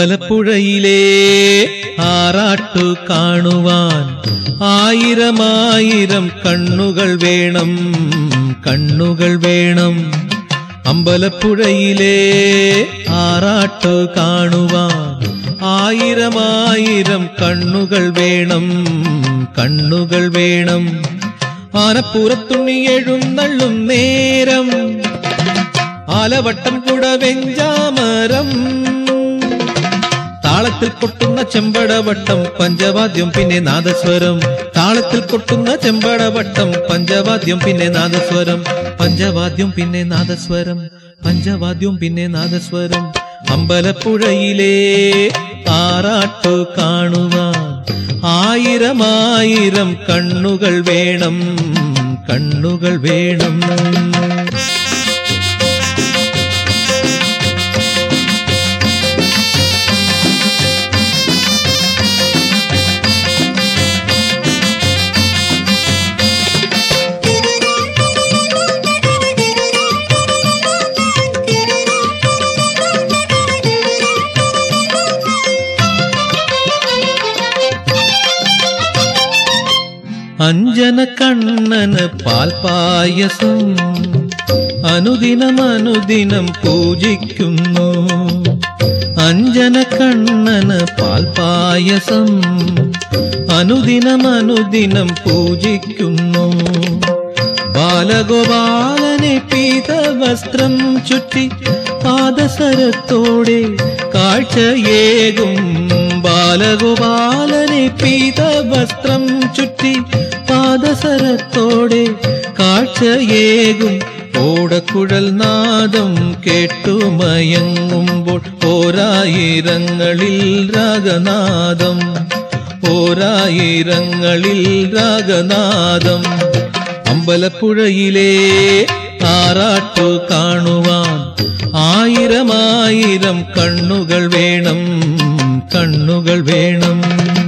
അമ്പലപ്പുഴയിലെ ആറാട്ടു കാണുവാൻ ആയിരമായിരം കണ്ണുകൾ വേണം കണ്ണുകൾ വേണം അമ്പലപ്പുഴയിലെ ആറാട്ടു കാണുവാൻ ആയിരമായിരം കണ്ണുകൾ വേണം കണ്ണുകൾ വേണം ആനപ്പുറത്തുണ്ണി എഴുന്നള്ളും നേരം ആലവട്ടം കൂട വെഞ്ചാമരം താളത്തിൽ കൊട്ടുന്ന ചെമ്പടവട്ടം പഞ്ചവാദ്യം പിന്നെ നാദസ്വരം താളത്തിൽ കൊട്ടുന്ന ചെമ്പടവട്ടം പഞ്ചവാദ്യം പിന്നെ നാദസ്വരം പഞ്ചവാദ്യം പിന്നെ നാദസ്വരം പഞ്ചവാദ്യം പിന്നെ നാദസ്വരം അമ്പലപ്പുഴയിലെ ആറാട്ടു കാണുവാൻ ആയിരമായിരം കണ്ണുകൾ വേണം കണ്ണുകൾ വേണം അഞ്ജന കണ്ണന് പാൽപായസം അനുദിനം അനുദിനം പൂജിക്കുന്നു അഞ്ജന കണ്ണന് പാൽപായസം അനുദിനം അനുദിനം പൂജിക്കുന്നു ബാലഗോപാലനെ പീതവസ്ത്രം ചുറ്റി പാദസരത്തോടെ കാഴ്ചയേകും ബാലഗോപാലനെ പീതവസ്ത്രം ചുറ്റി പാദസരത്തോടെ കാഴ്ചയേകും ഓടക്കുഴൽ നാദം കേട്ടുമയങ്ങുമ്പോൾ ഓരായിരങ്ങളിൽ രാഗനാദം ഓരായിരങ്ങളിൽ രാഗനാദം അമ്പലപ്പുഴയിലെ ആറാട്ടു കാണുവാൻ ആയിരമായിരം കണ്ണുകൾ വേണം കണ്ണുകൾ വേണം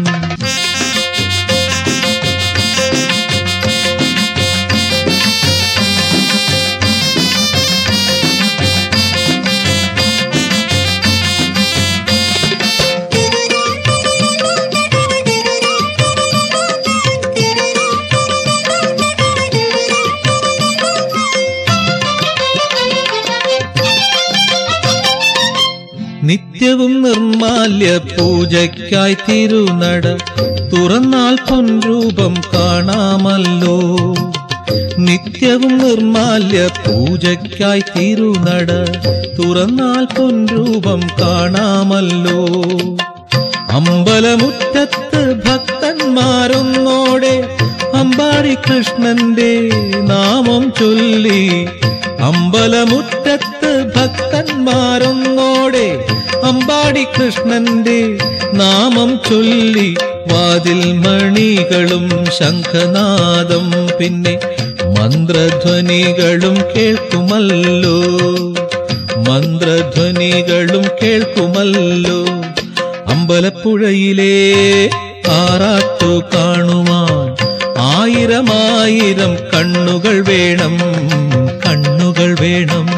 നിത്യവും നിർമാല്യ പൂജയ്ക്കായി തിരുനട തുറന്നാൽ പൊൻരൂപം കാണാമല്ലോ നിത്യവും നിർമാല്യ പൂജയ്ക്കായി തിരുനട തുറന്നാൽ പൊൻരൂപം കാണാമല്ലോ അമ്പലമുറ്റത്ത് ഭക്തന്മാരൊന്നോടെ അമ്പാടി കൃഷ്ണന്റെ നാമം ചൊല്ലി അമ്പലമുറ്റത്ത് ഭക്തന്മാരൊന്നോടെ അമ്പാടി കൃഷ്ണന്റെ നാമം ചൊല്ലി വാതിൽ മണികളും ശംഖനാദം പിന്നെ മന്ത്രധ്വനികളും കേൾക്കുമല്ലോ മന്ത്രധ്വനികളും കേൾക്കുമല്ലോ അമ്പലപ്പുഴയിലെ ആറാട്ടു കാണുവാൻ ആയിരമായിരം കണ്ണുകൾ വേണം കണ്ണുകൾ വേണം